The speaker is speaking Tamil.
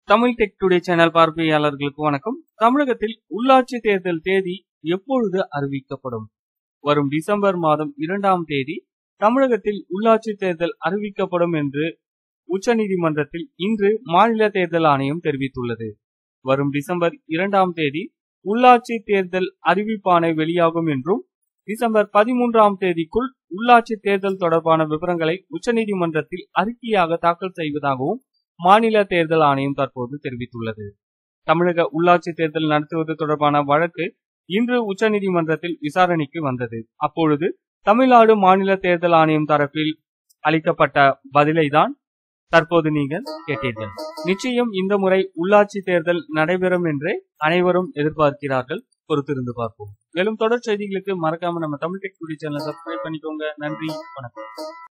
தமிழ் டெக் டுடே சேனல் பார்வையாளர்களுக்கு வணக்கம் தமிழகத்தில் உள்ளாட்சி தேர்தல் தேதி எப்பொழுது அறிவிக்கப்படும் வரும் டிசம்பர் மாதம் இரண்டாம் தேதி தமிழகத்தில் உள்ளாட்சி தேர்தல் அறிவிக்கப்படும் என்று உச்சநீதிமன்றத்தில் இன்று மாநில தேர்தல் ஆணையம் தெரிவித்துள்ளது வரும் டிசம்பர் இரண்டாம் தேதி உள்ளாட்சி தேர்தல் அறிவிப்பாணை வெளியாகும் என்றும் டிசம்பர் பதிமூன்றாம் தேதிக்குள் உள்ளாட்சி தேர்தல் தொடர்பான விவரங்களை உச்சநீதிமன்றத்தில் அறிக்கையாக தாக்கல் செய்வதாகவும் மாநில தேர்தல் ஆணையம் தற்போது தெரிவித்துள்ளது தமிழக உள்ளாட்சி தேர்தல் நடத்துவது தொடர்பான வழக்கு இன்று உச்சநீதிமன்றத்தில் விசாரணைக்கு வந்தது அப்பொழுது தமிழ்நாடு மாநில தேர்தல் ஆணையம் தரப்பில் அளிக்கப்பட்ட பதிலை தான் தற்போது நீங்கள் கேட்டீர்கள் நிச்சயம் இந்த முறை உள்ளாட்சி தேர்தல் நடைபெறும் என்றே அனைவரும் எதிர்பார்க்கிறார்கள் பொறுத்திருந்து பார்ப்போம் மேலும் தொடர் செய்திகளுக்கு மறக்காம நம்ம தமிழ் டெக் சேனலை சப்ஸ்கிரைப் பண்ணிக்கோங்க நன்றி வணக்கம்